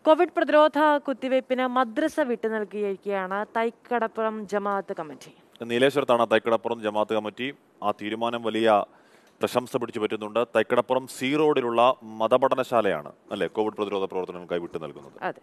Covid പ്രതിരോധ കുത്തിവയ്പ്പിന് മദ്രസ വിട്ടു നൽകിയിരിക്കുകയാണ് തൈക്കടപ്പുറം ജമാഅത്ത് കമ്മിറ്റി നീലേശ്വരത്താണ് തൈക്കടപ്പുറം ജമാഅത്ത് കമ്മിറ്റി ആ തീരുമാനം വലിയ പ്രശംസ പിടിച്ചു പറ്റുന്നുണ്ട് തൈക്കടപ്പുറം സി റോഡിലുള്ള മതപഠനശാലയാണ് അല്ലെ കോവിഡ് പ്രതിരോധ പ്രവർത്തനങ്ങൾക്കായി വിട്ടു നൽകുന്നത് അതെ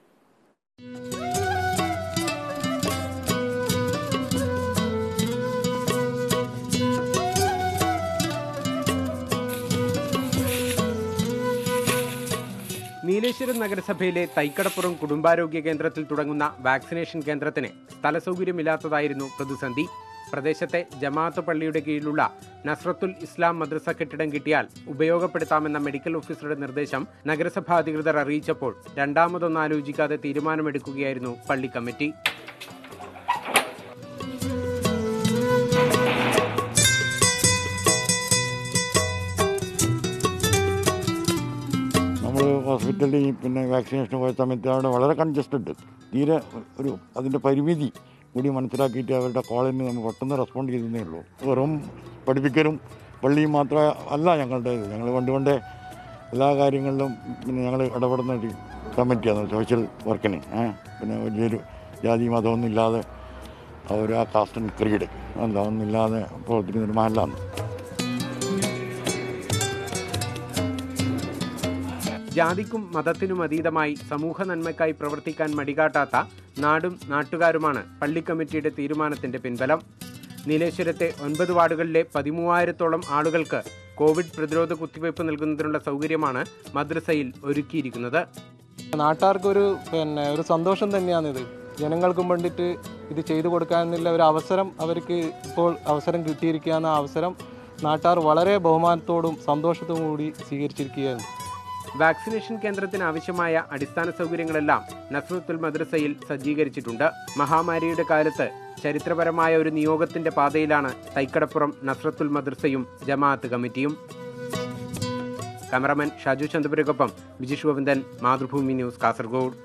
നീലേശ്വരം നഗരസഭയിലെ തൈക്കടപ്പുറം കുടുംബാരോഗ്യ കേന്ദ്രത്തിൽ തുടങ്ങുന്ന വാക്സിനേഷൻ കേന്ദ്രത്തിന് സ്ഥലസൗകര്യമില്ലാത്തതായിരുന്നു പ്രതിസന്ധി പ്രദേശത്തെ ജമാഅത്ത് പള്ളിയുടെ കീഴിലുള്ള നസ്രത്തുൽ ഇസ്ലാം മദ്രസ കെട്ടിടം കിട്ടിയാൽ ഉപയോഗപ്പെടുത്താമെന്ന മെഡിക്കൽ ഓഫീസറുടെ നിർദ്ദേശം നഗരസഭാ അധികൃതർ അറിയിച്ചപ്പോൾ രണ്ടാമതൊന്നും ആലോചിക്കാതെ തീരുമാനമെടുക്കുകയായിരുന്നു പള്ളി കമ്മിറ്റി നമ്മൾ ഹോസ്പിറ്റലിൽ പിന്നെ വാക്സിനേഷൻ പോയ സമയത്ത് അവിടെ വളരെ കൺജസ്റ്റഡ് തീരെ ഒരു അതിൻ്റെ പരിമിതി കൂടി മനസ്സിലാക്കിയിട്ട് അവരുടെ കോളിന് നമ്മൾ പെട്ടെന്ന് റെസ്പോണ്ട് ചെയ്തതേ ഉള്ളൂ വെറും പഠിപ്പിക്കലും പള്ളിയും മാത്രമേ അല്ല ഞങ്ങളുടെ ഞങ്ങൾ പണ്ടുകൊണ്ടേ എല്ലാ കാര്യങ്ങളിലും പിന്നെ ഞങ്ങൾ ഇടപെടുന്ന ഒരു കമ്മിറ്റിയാണ് സോഷ്യൽ വർക്കിന് ഏ പിന്നെ വലിയൊരു ജാതി മതമൊന്നും ഇല്ലാതെ അവർ ആ കാസ്റ്റ് ആൻഡ് ക്രീഡ് എന്താ ഒന്നുമില്ലാതെ പ്രവർത്തിക്കുന്ന ഒരു മഹലാണ് ജാതിക്കും മതത്തിനും അതീതമായി സമൂഹ നന്മയ്ക്കായി പ്രവർത്തിക്കാൻ മടികാട്ടാത്ത നാടും നാട്ടുകാരുമാണ് പള്ളി കമ്മിറ്റിയുടെ തീരുമാനത്തിന്റെ പിൻബലം നീലേശ്വരത്തെ ഒൻപത് വാർഡുകളിലെ പതിമൂവായിരത്തോളം ആളുകൾക്ക് കോവിഡ് പ്രതിരോധ കുത്തിവയ്പ് നൽകുന്നതിനുള്ള സൗകര്യമാണ് മദ്രസയിൽ ഒരുക്കിയിരിക്കുന്നത് നാട്ടുകാർക്കൊരു പിന്നെ ഒരു സന്തോഷം തന്നെയാണിത് ജനങ്ങൾക്കും വേണ്ടിയിട്ട് ഇത് ചെയ്തു കൊടുക്കാനുള്ള ഒരു അവസരം അവർക്ക് ഇപ്പോൾ അവസരം കിട്ടിയിരിക്കുകയാണ് ആ അവസരം നാട്ടുകാർ വളരെ ബഹുമാനത്തോടും സന്തോഷത്തോടും കൂടി സ്വീകരിച്ചിരിക്കുകയാണ് വാക്സിനേഷൻ കേന്ദ്രത്തിന് ആവശ്യമായ അടിസ്ഥാന സൗകര്യങ്ങളെല്ലാം നസ്രത്തുൽ മദ്രസയിൽ സജ്ജീകരിച്ചിട്ടുണ്ട് മഹാമാരിയുടെ കാലത്ത് ചരിത്രപരമായ ഒരു നിയോഗത്തിന്റെ പാതയിലാണ് തൈക്കടപ്പുറം നസ്രത്തുൽ മദ്രസയും ജമാഅത്ത് കമ്മിറ്റിയും ക്യാമറാമാൻ ഷാജു ചന്ദ്രപുരക്കൊപ്പം വിജിഷ് ഗോവിന്ദൻ മാതൃഭൂമി ന്യൂസ് കാസർഗോഡ്